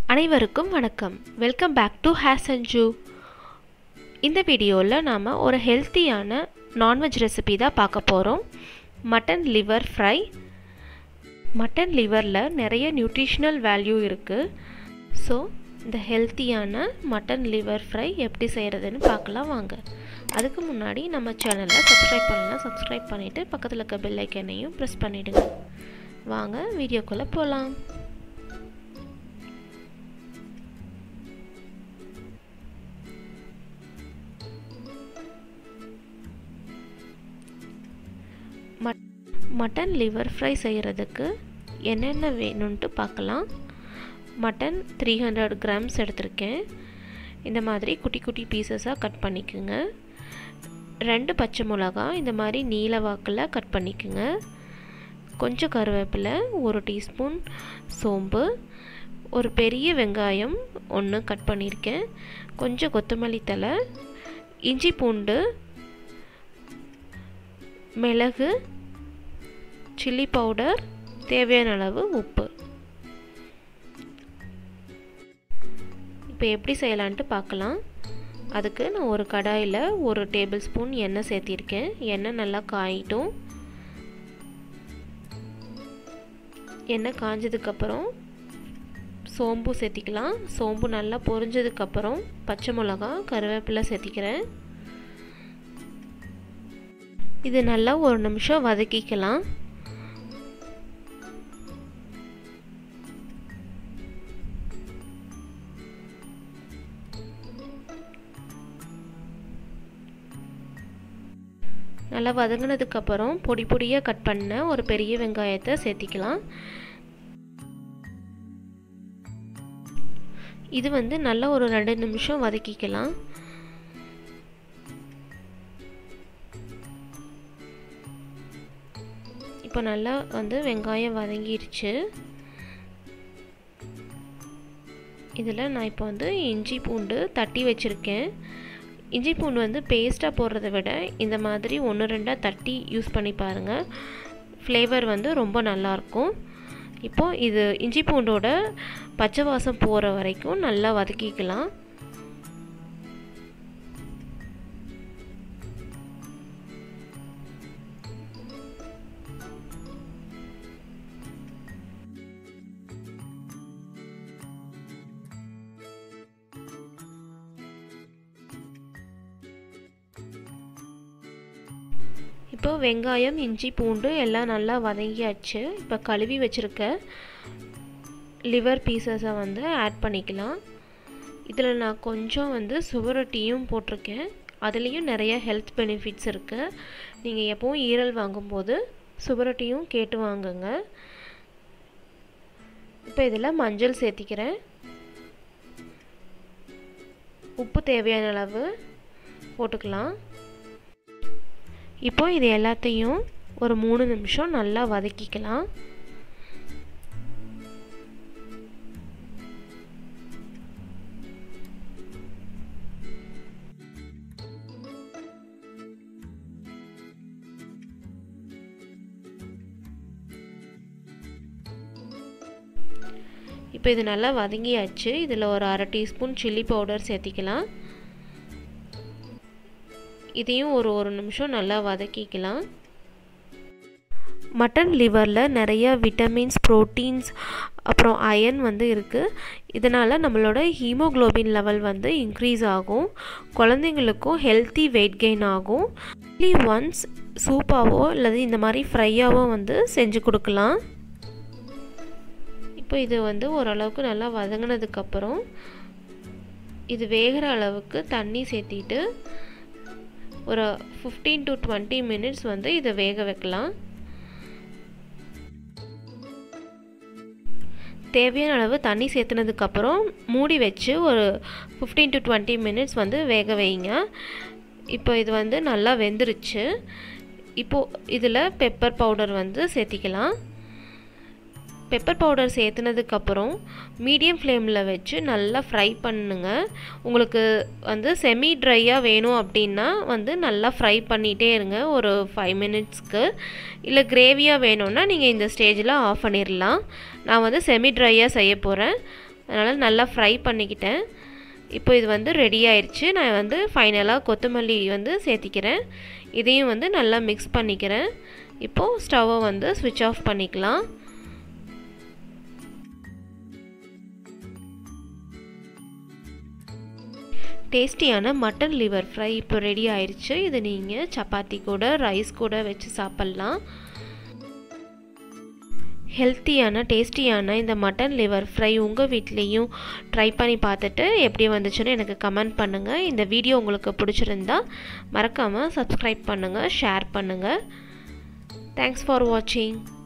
அனைவருக்கும் வணக்கம் welcome back to ஹேஸ் அண்ட் ஜூ இந்த வீடியோவில் நாம் ஒரு ஹெல்த்தியான நான்வெஜ் ரெசிபி தான் பார்க்க போகிறோம் மட்டன் லிவர் ஃப்ரை மட்டன் லிவரில் நிறைய நியூட்ரிஷனல் வேல்யூ இருக்குது ஸோ இந்த ஹெல்த்தியான மட்டன் லிவர் ஃப்ரை எப்படி செய்கிறதுன்னு பார்க்கலாம் வாங்க அதுக்கு முன்னாடி நம்ம சேனலை சப்ஸ்கிரைப் பண்ணலாம் சப்ஸ்கிரைப் பண்ணிவிட்டு பக்கத்தில் இருக்க பெல் ஐக்கனையும் ப்ரெஸ் பண்ணிவிடுங்க வாங்க வீடியோக்குள்ளே போகலாம் மட்டன் லிவர் ஃப்ரை செய்கிறதுக்கு என்னென்ன வேணும்ன்ட்டு பார்க்கலாம் மட்டன் த்ரீ ஹண்ட்ரட் கிராம்ஸ் எடுத்திருக்கேன் இந்த மாதிரி குட்டி குட்டி பீசஸாக கட் பண்ணிக்கோங்க ரெண்டு பச்சை மிளகா இந்த மாதிரி நீல வாக்கில் கட் பண்ணிக்கோங்க கொஞ்சம் கருவேப்பிலை ஒரு டீஸ்பூன் சோம்பு ஒரு பெரிய வெங்காயம் ஒன்று கட் பண்ணியிருக்கேன் கொஞ்சம் கொத்தமல்லி தலை இஞ்சி பூண்டு மிளகு சில்லி பவுடர் தேவையான அளவு உப்பு இப்போ எப்படி செய்யலான்ட்டு பார்க்கலாம் அதுக்கு நான் ஒரு கடாயில் ஒரு டேபிள் ஸ்பூன் எண்ணெய் சேர்த்திருக்கேன் எண்ணெய் நல்லா காயிட்டும் எண்ணெய் காஞ்சதுக்கப்புறம் சோம்பு சேர்த்திக்கலாம் சோம்பு நல்லா பொரிஞ்சதுக்கப்புறம் பச்சை மிளகா கருவேப்பிலை சேர்த்திக்கிறேன் இது நல்லா ஒரு நிமிஷம் வதக்கிக்கலாம் நல்லா வதங்கினதுக்கப்புறம் பொடி பொடியாக கட் பண்ண ஒரு பெரிய வெங்காயத்தை சேர்த்திக்கலாம் இது வந்து நல்லா ஒரு ரெண்டு நிமிஷம் வதக்கிக்கலாம் இப்போ நல்லா வந்து வெங்காயம் வதங்கிடுச்சு இதில் நான் இப்போ வந்து இஞ்சி பூண்டு தட்டி வச்சுருக்கேன் இஞ்சி பூண்டு வந்து பேஸ்ட்டாக போடுறத விட இந்த மாதிரி ஒன்று ரெண்டாக தட்டி யூஸ் பண்ணி பாருங்கள் ஃப்ளேவர் வந்து ரொம்ப நல்லாயிருக்கும் இப்போது இது இஞ்சி பூண்டோட பச்சை வாசம் போகிற வரைக்கும் நல்லா வதக்கிக்கலாம் இப்போ வெங்காயம் இஞ்சி பூண்டு எல்லாம் நல்லா வதங்கியாச்சு இப்போ கழுவி வச்சுருக்க லிவர் பீசஸை வந்து ஆட் பண்ணிக்கலாம் இதில் நான் கொஞ்சம் வந்து சுவரொட்டியும் போட்டிருக்கேன் அதுலேயும் நிறைய ஹெல்த் பெனிஃபிட்ஸ் இருக்குது நீங்கள் எப்போவும் ஈரல் வாங்கும்போது சுவரொட்டியும் கேட்டு வாங்குங்க இப்போ இதில் மஞ்சள் சேர்த்திக்கிறேன் உப்பு தேவையான அளவு போட்டுக்கலாம் இப்போ இது எல்லாத்தையும் ஒரு மூணு நிமிஷம் நல்லா வதக்கிக்கலாம் இப்போ இது நல்லா வதங்கியாச்சு இதில் ஒரு அரை டீஸ்பூன் சில்லி பவுடர் சேர்த்திக்கலாம் இதையும் ஒரு ஒரு நிமிஷம் நல்லா வதக்கிக்கலாம் மட்டன் லிவரில் நிறைய விட்டமின்ஸ் ப்ரோட்டீன்ஸ் அப்புறம் அயன் வந்து இருக்குது இதனால் நம்மளோட ஹீமோக்ளோபின் லெவல் வந்து இன்க்ரீஸ் ஆகும் குழந்தைங்களுக்கும் ஹெல்த்தி வெயிட் கெயின் ஆகும் டெய்லி ஒன்ஸ் சூப்பாவோ அல்லது இந்த மாதிரி ஃப்ரையாவோ வந்து செஞ்சு கொடுக்கலாம் இப்போ இது வந்து ஓரளவுக்கு நல்லா வதங்கினதுக்கப்புறம் இது வேகிற அளவுக்கு தண்ணி சேர்த்திட்டு ஒரு ஃபிஃப்டீன் டு டுவெண்ட்டி மினிட்ஸ் வந்து இதை வேக வைக்கலாம் தேவையான அளவு தண்ணி சேர்த்துனதுக்கப்புறம் மூடி வச்சு ஒரு ஃபிஃப்டீன் டு டுவெண்ட்டி மினிட்ஸ் வந்து வேக வைங்க இப்போ இது வந்து நல்லா வெந்துருச்சு இப்போது இதில் பெப்பர் பவுடர் வந்து சேர்த்திக்கலாம் பெப்பர் பவுடர் சேர்த்துனதுக்கப்புறம் மீடியம் ஃப்ளேமில் வச்சு நல்லா ஃப்ரை பண்ணுங்க உங்களுக்கு வந்து செமி ட்ரையாக வேணும் அப்படின்னா வந்து நல்லா ஃப்ரை பண்ணிகிட்டே இருங்க ஒரு ஃபைவ் மினிட்ஸ்க்கு இல்லை கிரேவியாக வேணும்னா நீங்கள் இந்த ஸ்டேஜில் ஆஃப் பண்ணிடலாம் நான் வந்து செமி ட்ரையாக செய்ய போகிறேன் அதனால் நல்லா ஃப்ரை பண்ணிக்கிட்டேன் இப்போ இது வந்து ரெடி ஆயிடுச்சு நான் வந்து ஃபைனலாக கொத்தமல்லி வந்து சேர்த்திக்கிறேன் இதையும் வந்து நல்லா மிக்ஸ் பண்ணிக்கிறேன் இப்போது ஸ்டவ்வை வந்து ஸ்விட்ச் ஆஃப் பண்ணிக்கலாம் டேஸ்டியான மட்டன் லிவர் ஃப்ரை இப்போ ரெடி ஆயிடுச்சு இது நீங்கள் சப்பாத்தி கூட ரைஸ் கூட வச்சு சாப்பிட்லாம் ஹெல்த்தியான டேஸ்டியான இந்த மட்டன் லிவர் ஃப்ரை உங்கள் வீட்லேயும் ட்ரை பண்ணி பார்த்துட்டு எப்படி வந்துச்சுன்னு எனக்கு கமெண்ட் பண்ணுங்கள் இந்த வீடியோ உங்களுக்கு பிடிச்சிருந்தா மறக்காமல் சப்ஸ்கிரைப் பண்ணுங்கள் ஷேர் பண்ணுங்கள் தேங்க்ஸ் ஃபார் வாட்சிங்